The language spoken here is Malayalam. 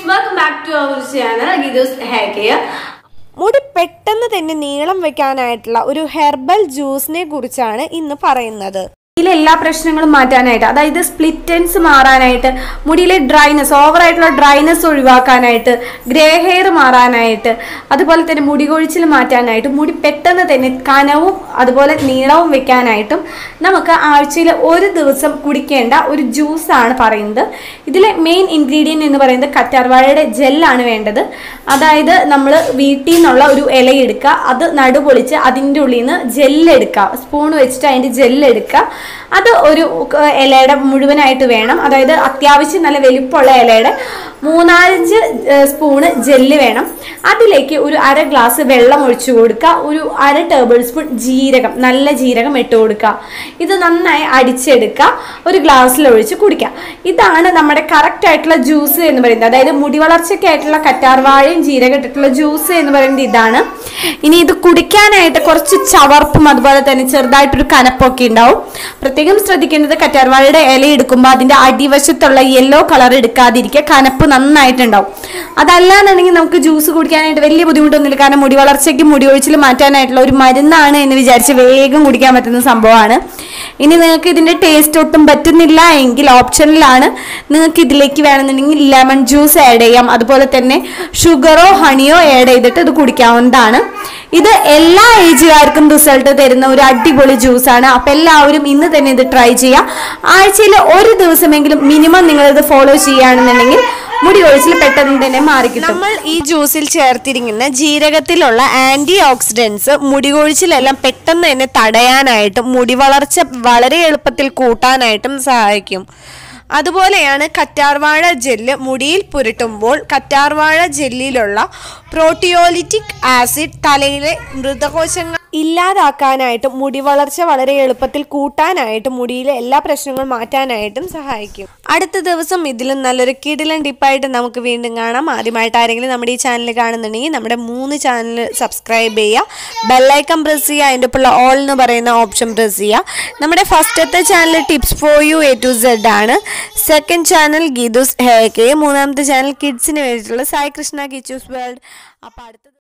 welcome back to our channel Geethu's hair care മുടി പെട്ടെന്ന് തന്നെ നീളം വെക്കാനായിട്ടുള്ള ഒരു ഹെർബൽ ജ്യൂസിനെ കുറിച്ചാണ് ഇന്ന് പറയുന്നത് മുടിയിലെ എല്ലാ പ്രശ്നങ്ങളും മാറ്റാനായിട്ട് അതായത് സ്പ്ലിറ്റൻസ് മാറാനായിട്ട് മുടിയിലെ ഡ്രൈനെസ് ഓവറായിട്ടുള്ള ഡ്രൈനെസ് ഒഴിവാക്കാനായിട്ട് ഗ്രേ ഹെയർ മാറാനായിട്ട് അതുപോലെ തന്നെ മുടി കൊഴിച്ചിൽ മാറ്റാനായിട്ട് മുടി പെട്ടെന്ന് തന്നെ കനവും അതുപോലെ നീളവും വെക്കാനായിട്ടും നമുക്ക് ആഴ്ചയിൽ ഒരു ദിവസം കുടിക്കേണ്ട ഒരു ജ്യൂസാണ് പറയുന്നത് ഇതിലെ മെയിൻ ഇൻഗ്രീഡിയൻറ്റ് എന്ന് പറയുന്നത് കറ്റാർവാഴയുടെ ജെല്ലാണ് വേണ്ടത് അതായത് നമ്മൾ വീട്ടിൽ നിന്നുള്ള ഒരു ഇല എടുക്കുക അത് നടുപൊളിച്ച് അതിൻ്റെ ഉള്ളിൽ നിന്ന് ജെല്ലെടുക്കുക സ്പൂൺ വെച്ചിട്ട് അതിൻ്റെ ജെല്ലെടുക്കുക അത് ഒരു ക- ഇലയുടെ മുഴുവനായിട്ട് വേണം അതായത് അത്യാവശ്യം നല്ല വലിപ്പമുള്ള ഇലയുടെ മൂന്നാലഞ്ച് ഏഹ്, സ്പൂണ് ജെല്ല് വേണം അതിലേക്ക് ഒരു അര ഗ്ലാസ് വെള്ളം ഒഴിച്ചു കൊടുക്കുക ഒരു അര ടേബിൾ സ്പൂൺ ജീരകം നല്ല ജീരകം ഇട്ട് കൊടുക്കുക ഇത് നന്നായി അടിച്ചെടുക്കുക ഒരു ഗ്ലാസ്സിൽ ഒഴിച്ച് കുടിക്കുക ഇതാണ് നമ്മുടെ കറക്റ്റ് ആയിട്ടുള്ള ജ്യൂസ് എന്ന് പറയുന്നത് അതായത് മുടി വളർച്ചയ്ക്കായിട്ടുള്ള കറ്റാർവാഴയും ജീരകം ഇട്ടിട്ടുള്ള ജ്യൂസ് എന്ന് പറയുന്നത് ഇതാണ് ഇനി ഇത് കുടിക്കാനായിട്ട് കുറച്ച് ചവർപ്പും അതുപോലെ തന്നെ ചെറുതായിട്ടൊരു കനപ്പൊക്കെ ഉണ്ടാവും പ്രത്യേകം ശ്രദ്ധിക്കേണ്ടത് കറ്റാർവാഴയുടെ ഇല എടുക്കുമ്പോൾ അതിന്റെ അടിവശത്തുള്ള യെല്ലോ കളർ എടുക്കാതിരിക്കുക കനപ്പ് നന്നായിട്ടുണ്ടാവും അതല്ലാന്നുണ്ടെങ്കിൽ നമുക്ക് ജ്യൂസ് കുടിക്കാനായിട്ട് വലിയ ബുദ്ധിമുട്ടൊന്നുമില്ല കാരണം മുടി വളർച്ചയ്ക്ക് മുടി ഒഴിച്ചിൽ മാറ്റാനായിട്ടുള്ള ഒരു മരുന്നാണ് എന്ന് വിചാരിച്ച് വേഗം കുടിക്കാൻ പറ്റുന്ന സംഭവമാണ് ഇനി നിങ്ങൾക്ക് ഇതിന്റെ ടേസ്റ്റ് ഒട്ടും പറ്റുന്നില്ല എങ്കിൽ ഓപ്ഷനിലാണ് നിങ്ങൾക്ക് ഇതിലേക്ക് വേണമെന്നുണ്ടെങ്കിൽ ലെമൺ ജ്യൂസ് ആഡ് ചെയ്യാം അതുപോലെ തന്നെ ഷുഗറോ ഹണിയോ ആഡ് ചെയ്തിട്ട് ഇത് കുടിക്കാവുന്നതാണ് ഇത് എല്ലാ ഏജുകാർക്കും റിസൾട്ട് തരുന്ന ഒരു അടിപൊളി ജ്യൂസാണ് അപ്പം എല്ലാവരും ഇന്ന് തന്നെ ഇത് ട്രൈ ചെയ്യുക ആഴ്ചയിൽ ഒരു ദിവസമെങ്കിലും മിനിമം നിങ്ങൾ ഇത് ഫോളോ ചെയ്യുകയാണെന്നുണ്ടെങ്കിൽ മുടി ഒഴിച്ചിൽ പെട്ടെന്ന് തന്നെ മാറിക്കിട്ടും നമ്മൾ ഈ ജ്യൂസിൽ ചേർത്തിരിക്കുന്ന ജീരകത്തിലുള്ള ആന്റി ഓക്സിഡൻസ് മുടി കൊഴിച്ചിലെല്ലാം പെട്ടെന്ന് തന്നെ തടയാനായിട്ടും മുടി വളർച്ച വളരെ എളുപ്പത്തിൽ കൂട്ടാനായിട്ടും സഹായിക്കും അതുപോലെയാണ് കറ്റാർവാഴ ജെല്ല് മുടിയിൽ പുരട്ടുമ്പോൾ കറ്റാർവാഴ ജെല്ലിലുള്ള പ്രോട്ടിയോലിറ്റിക് ആസിഡ് തലയിലെ മൃതകോശങ്ങൾ ഇല്ലാതാക്കാനായിട്ടും മുടി വളർച്ച വളരെ എളുപ്പത്തിൽ കൂട്ടാനായിട്ടും മുടിയിലെ എല്ലാ പ്രശ്നങ്ങളും മാറ്റാനായിട്ടും സഹായിക്കും അടുത്ത ദിവസം ഇതിലും നല്ലൊരു കിടിലൻ ടിപ്പായിട്ട് നമുക്ക് വീണ്ടും കാണാം ആദ്യമായിട്ട് ആരെങ്കിലും നമ്മുടെ ഈ ചാനൽ കാണുന്നുണ്ടെങ്കിൽ നമ്മുടെ മൂന്ന് ചാനൽ സബ്സ്ക്രൈബ് ചെയ്യുക ബെല്ലൈക്കൺ പ്രസ് ചെയ്യുക അതിൻ്റെ ഒപ്പമുള്ള ഓൾ എന്ന് പറയുന്ന ഓപ്ഷൻ പ്രസ് ചെയ്യുക നമ്മുടെ ഫസ്റ്റത്തെ channel tips for you A to Z ആണ് second channel Geethu's hair care മൂന്നാമത്തെ ചാനൽ കിഡ്സിന് വേണ്ടിയിട്ടുള്ള സായി കൃഷ്ണ കിച്ചൂസ് വേൾഡ് അപ്പോൾ അടുത്തത്